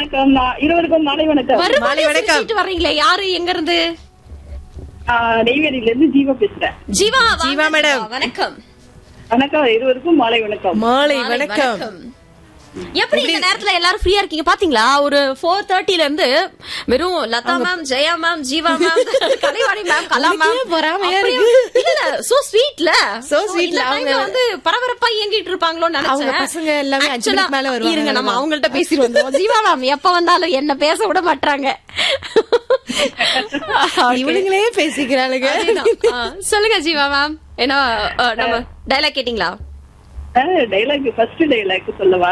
வணக்கம் நான் இருவருக்கும் மாலை வணக்கம் வரும்போதே மாலை வணக்கம். சிரிச்சிட்டு வர்றீங்களே யாரு எங்க இருந்து ஆ, நெய்வேலியில இருந்து ஜீவா பேசுறேன் ஜீவா வாங்க ஜீவா மேடம். ஜீவா, வணக்கம் வணக்கம் இருவருக்கும் மாலை வணக்கம் மாலை மாலை வணக்கம் எப்படி இந்த நேரத்துல எல்லாரும் ஃப்ரீயா இருக்கீங்க பாத்தீங்களா ஒரு ஃபோர் தேர்ட்டில இருந்து வெறும் Latha ma'am Jaya ma'am Jeeva ma'am Kalaivani ma'am Kala உனக்கே மேம் பொறாமையா அப்படியே- இல்ல இல்ல சோ ஸ்வீட்ல So sweet ல அவங்க- வந்து பரபரப்பா இயங்கிட்டு இருப்பாங்களோன்னு அவங்க நினைச்சேன் பசங்க எல்லாமே அஞ்சு Actually, மணிக்கு மேல வருவாங்க இருங்க நம்ம நம்ம. அவங்கள்ட்ட பேசி வந்தோம் ஜீவா மேம் எப்ப வந்தாலும் என்ன பேச விட மாட்டாங்க இவனுங்களே பேசிக்கிறாளுங்க சொல்லுங்க ஜீவா மேம் என்ன அஹ், நம்ம டைலாக் கேட்டீங்களா டைலாக் ஃபர்ஸ்ட் டைலாக் சொல்லவா